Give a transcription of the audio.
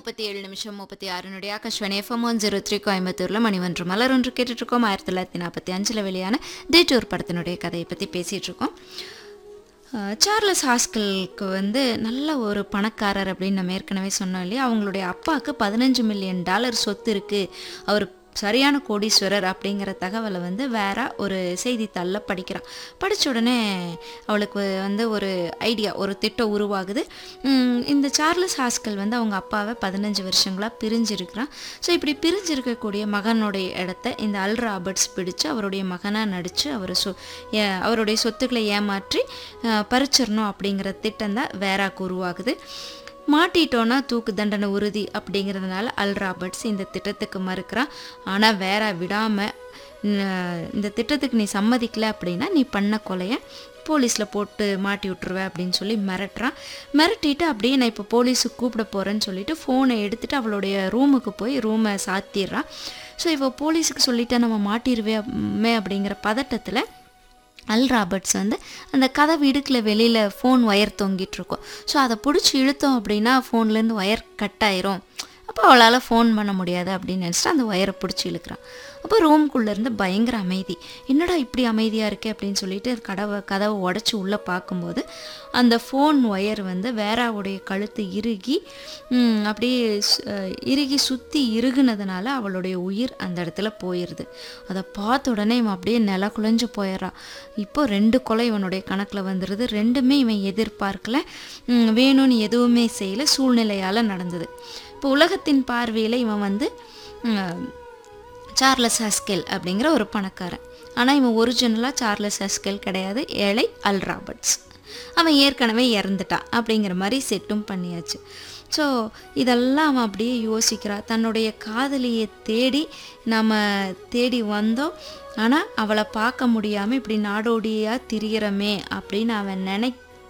முப்பத்தி ஏழு நிமிஷம் முப்பத்தி ஆறுனுடைய Akashvani FM one zero three கோயம்புத்தூரில் மணி ஒன்று மலர் ஒன்று கேட்டுட்ருக்கோம் ஆயிரத்தி தொள்ளாயிரத்தி நாற்பத்தி அஞ்சில் வெளியான டேட்டூர் படத்தினுடைய கதையை பற்றி பேசிகிட்டு இருக்கோம் அஹ் சார்லஸ் ஹாஸ்கலுக்கு வந்து நல்ல ஒரு பணக்காரர் அப்படின்னு நம்ம ஏற்கனவே சொன்னோம் இல்லையா அவங்களுடைய அப்பாவுக்கு பதினஞ்சு மில்லியன் டாலர் சொத்து இருக்குது அவர் சரியான கோடீஸ்வரர் அப்படிங்கிற தகவலை வந்து வேற ஒரு செய்தித்தாளில் படிக்கிறான் படித்த உடனே அவளுக்கு வந்து ஒரு ஐடியா ஒரு திட்டம் உருவாகுது உம், இந்த சார்லஸ் ஹாஸ்கல் வந்து அவங்க அப்பாவை பதினஞ்சு வருஷங்களாக பிரிஞ்சிருக்கிறான் ஸோ இப்படி பிரிஞ்சிருக்கக்கூடிய மகனுடைய இடத்த இந்த அல் ராபர்ட்ஸ் பிடிச்சு அவருடைய மகனாக நடித்து அவர் சொ ஏ- அவருடைய சொத்துக்களை ஏமாற்றி அஹ், பறிச்சிடணும் அப்படிங்கிற திட்டம் தான் வேறாக்கு உருவாகுது மாட்டிட்டோன்னா தூக்கு தண்டனை உறுதி அப்படிங்கிறதுனால அல் ராபர்ட்ஸ் இந்த திட்டத்துக்கு மறுக்கிறான் ஆனால் வேற விடாமல் இந்த திட்டத்துக்கு நீ சம்மதிக்கல அப்படின்னா நீ பண்ண கொலையை போலீஸில் போட்டு மாட்டி விட்டுருவேன் அப்படின்னு சொல்லி மிரட்டுறான் மிரட்டிட்டு அப்படியே நான் இப்போ போலீஸுக்கு கூப்பிட போகிறேன்னு சொல்லிட்டு ஃபோனை எடுத்துட்டு அவளுடைய ரூமுக்கு போய் ரூமை சாத்திடுறான் ஸோ இப்போ போலீஸுக்கு சொல்லிட்டா நம்ம மாட்டிடுவே அப்படிங்கிற பதட்டத்தில் அல் ராபர்ட்ஸ் வந்து அந்த கதவு இடுக்கில் வெளியில் ஃபோன் ஒயர் தொங்கிட்டு இருக்கும் ஸோ அதை பிடிச்சி இழுத்தோம் அப்படின்னா ஃபோன்லேருந்து ஒயர் கட் ஆயிரும் அப்போ அவளால் ஃபோன் பண்ண முடியாது அப்படின்னு நினச்சிட்டு அந்த ஒயரை பிடிச்சி இழுக்கிறான் அப்போ ரூம்குள்ளே இருந்து பயங்கர அமைதி என்னடா இப்படி அமைதியாக இருக்கே அப்படின்னு சொல்லிட்டு கதவை கதவை உடச்சி உள்ளே பார்க்கும்போது அந்த ஃபோன் ஒயர் வந்து வேறாவுடைய கழுத்து இறுகி ம், அப்படியே சு- அஹ், இறுகி சுற்றி இறுகுனதுனால அவளுடைய உயிர் அந்த இடத்துல போயிடுது அதை பார்த்த உடனே இவன் அப்படியே நில குலைஞ்சு போயிடுறான் இப்போ ரெண்டு கொலை இவனுடைய கணக்கில் வந்துடுது ரெண்டுமே இவன் எதிர்பார்க்கல ம், வேணும்னு எதுவுமே செய்யல சூழ்நிலையால் நடந்தது இப்போ உலகத்தின் பார்வையில் இவன் வந்து ம், சார்லஸ் ஹஸ்கெல் அப்படிங்கிற ஒரு பணக்காரன் ஆனால் இவன் ஒரிஜினலாக சார்லஸ் ஹஸ்கெல் கிடையாது ஏழை அல் ராபர்ட்ஸ் அவன் ஏற்கனவே இறந்துட்டான் அப்படிங்கிற மாதிரி செட்டும் பண்ணியாச்சு ஸோ இதெல்லாம் அவன் அப்படியே யோசிக்கிறா தன்னுடைய காதலியை தேடி நம்ம தேடி வந்தோம் ஆனால் அவளை பார்க்க முடியாமல் இப்படி நாடோடியாக திரியிறமே அப்படின்னு அவன் நினைக்க